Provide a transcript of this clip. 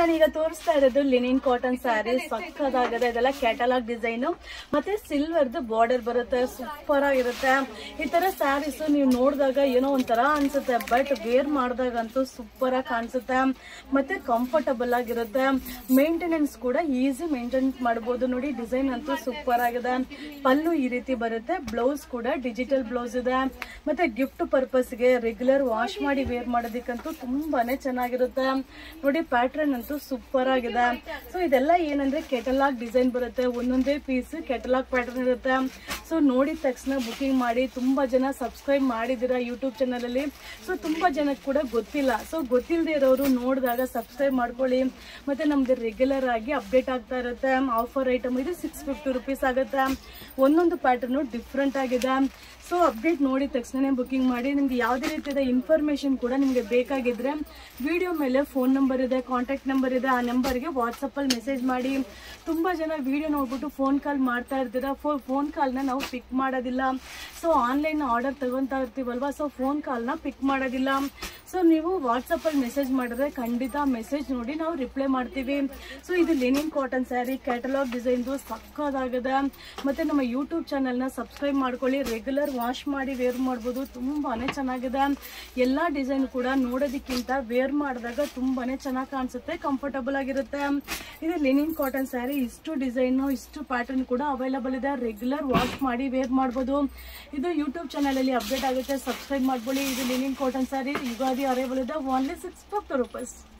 ನಾನೀಗ ತೋರಿಸ್ತಾ ಇರೋದು ಲಿನಿನ್ ಕಾಟನ್ ಸ್ಯಾರಿ ಸಕ್ಕದಾಗದೆ ಇದೆಲ್ಲ ಕ್ಯಾಟಲಾಗ್ ಡಿಸೈನ್ ಮತ್ತೆ ಸಿಲ್ವರ್ದು ಬಾರ್ಡರ್ ಬರುತ್ತೆ ಸೂಪರ್ ಆಗಿರುತ್ತೆ ಈ ತರ ಸ್ಯಾರೀಸ್ ನೀವು ನೋಡಿದಾಗ ಏನೋ ಒಂಥರ ಅನ್ಸುತ್ತೆ ಬಟ್ ವೇರ್ ಮಾಡಿದಾಗಂತೂ ಸೂಪರ್ ಆಗಿ ಕಾಣಿಸುತ್ತೆ ಮತ್ತೆ ಕಂಫರ್ಟಬಲ್ ಆಗಿರುತ್ತೆ ಮೇಂಟೆನೆನ್ಸ್ ಕೂಡ ಈಸಿ ಮೇಂಟೈನ್ ಮಾಡಬಹುದು ನೋಡಿ ಡಿಸೈನ್ ಅಂತೂ ಸೂಪರ್ ಆಗಿದೆ ಪಲ್ಲು ಈ ರೀತಿ ಬರುತ್ತೆ ಬ್ಲೌಸ್ ಕೂಡ ಡಿಜಿಟಲ್ ಬ್ಲೌಸ್ ಇದೆ ಮತ್ತೆ ಗಿಫ್ಟ್ ಪರ್ಪಸ್ಗೆ ರೆಗ್ಯುಲರ್ ವಾಶ್ ಮಾಡಿ ವೇರ್ ಮಾಡೋದಕ್ಕಂತೂ ತುಂಬಾನೇ ಚೆನ್ನಾಗಿರುತ್ತೆ ನೋಡಿ ಪ್ಯಾಟ್ರನ್ ಅಂತೂ ಸೂಪರ್ ಆಗಿದೆ ಸೊ ಇದೆಲ್ಲ ಏನಂದ್ರೆ ಕೆಟಲಾಗ್ ಡಿಸೈನ್ ಬರುತ್ತೆ ಒಂದೊಂದೇ ಪೀಸ್ ಕೆಟಲಾಗ್ ಪ್ಯಾಟರ್ನ್ ಇರುತ್ತೆ ಸೊ ನೋಡಿದ ತಕ್ಷಣ ಬುಕಿಂಗ್ ಮಾಡಿ ತುಂಬಾ ಜನ ಸಬ್ಸ್ಕ್ರೈಬ್ ಮಾಡಿದ್ದೀರಾ ಯೂಟ್ಯೂಬ್ ಚಾನಲ್ ಅಲ್ಲಿ ಸೊ ತುಂಬಾ ಜನಕ್ಕೆ ಕೂಡ ಗೊತ್ತಿಲ್ಲ ಸೊ ಗೊತ್ತಿಲ್ಲದೆ ಇರೋರು ನೋಡಿದಾಗ ಸಬ್ಸ್ಕ್ರೈಬ್ ಮಾಡ್ಕೊಳ್ಳಿ ಮತ್ತೆ ನಮ್ದು ರೆಗ್ಯುಲರ್ ಆಗಿ ಅಪ್ಡೇಟ್ ಆಗ್ತಾ ಇರುತ್ತೆ ಆಫರ್ ಐಟಮ್ ಇದು ಸಿಕ್ಸ್ ಫಿಫ್ಟಿ ರುಪೀಸ್ ಆಗುತ್ತೆ ಒಂದೊಂದು ಪ್ಯಾಟರ್ನು ಡಿಫ್ರೆಂಟ್ ಆಗಿದೆ ಸೊ ಅಪ್ಡೇಟ್ ನೋಡಿದ ತಕ್ಷಣ ಬುಕಿಂಗ್ ಮಾಡಿ ನಿಮ್ಗೆ ಯಾವುದೇ ರೀತಿಯಾದ ಇನ್ಫಾರ್ಮೇಶನ್ ಕೂಡ ನಿಮಗೆ ಬೇಕಾಗಿದ್ರೆ ವಿಡಿಯೋ ಮೇಲೆ ಫೋನ್ ನಂಬರ್ ಇದೆ ಕಾಂಟ್ಯಾಕ್ಟ್ ನಂಬರ್ ಇದೆ ಆ ನಂಬರ್ಗೆ ವಾಟ್ಸಪ್ಪಲ್ಲಿ ಮೆಸೇಜ್ ಮಾಡಿ ತುಂಬ ಜನ ವಿಡಿಯೋ ನೋಡ್ಬಿಟ್ಟು ಫೋನ್ ಕಾಲ್ ಮಾಡ್ತಾ ಇರ್ತೀರಾ ಫೋ ಫೋನ್ ಕಾಲ್ನ ನಾವು ಪಿಕ್ ಮಾಡೋದಿಲ್ಲ ಸೊ ಆನ್ಲೈನ್ ಆರ್ಡರ್ ತಗೊತಾ ಇರ್ತೀವಲ್ವಾ ಸೊ ಫೋನ್ ಕಾಲ್ನ ಪಿಕ್ ಮಾಡೋದಿಲ್ಲ ಸೊ ನೀವು ವಾಟ್ಸಪ್ಪಲ್ಲಿ ಮೆಸೇಜ್ ಮಾಡಿದ್ರೆ ಖಂಡಿತ ಮೆಸೇಜ್ ನೋಡಿ ನಾವು ರಿಪ್ಲೈ ಮಾಡ್ತೀವಿ ಸೊ ಇದು ಲೆನಿನ್ ಕಾಟನ್ ಸ್ಯಾರಿ ಕ್ಯಾಟಲಾಗ್ ಡಿಸೈನ್ದು ಸಕ್ಕದಾಗಿದೆ ಮತ್ತೆ ನಮ್ಮ ಯೂಟ್ಯೂಬ್ ಚಾನಲ್ನ ಸಬ್ಸ್ಕ್ರೈಬ್ ಮಾಡ್ಕೊಳ್ಳಿ ರೆಗ್ಯುಲರ್ ವಾಶ್ ಮಾಡಿ ವೇರ್ ಮಾಡ್ಬೋದು ತುಂಬಾನೇ ಚೆನ್ನಾಗಿದೆ ಎಲ್ಲ ಡಿಸೈನ್ ಕೂಡ ನೋಡೋದಕ್ಕಿಂತ ವೇರ್ ಮಾಡಿದಾಗ ತುಂಬಾನೇ ಚೆನ್ನಾಗಿ ಕಾಣಿಸುತ್ತೆ ಕಂಫರ್ಟಬಲ್ ಆಗಿರುತ್ತೆ ಇದು ಲೆನಿನ್ ಕಾಟನ್ ಸ್ಯಾರಿ ಇಷ್ಟು ಡಿಸೈನ್ ಇಷ್ಟು ಪ್ಯಾಟರ್ನ್ ಕೂಡ ಅವೈಲಬಲ್ ಇದೆ ರೆಗ್ಯುಲರ್ ವಾಶ್ ಮಾಡಿ ವೇರ್ ಮಾಡ್ಬೋದು ಇದು ಯೂಟ್ಯೂಬ್ ಚಾನಲ್ ಅಲ್ಲಿ ಅಪ್ಡೇಟ್ ಆಗುತ್ತೆ ಸಬ್ಸ್ಕ್ರೈಬ್ ಮಾಡ್ಕೊಳ್ಳಿ ಇದು linen cotton sari Ugadi arrival ಇದೆ ಓನ್ಲಿ ಸಿಕ್ಸ್ ಫಿಫ್ಟಿ ರುಪೀಸ್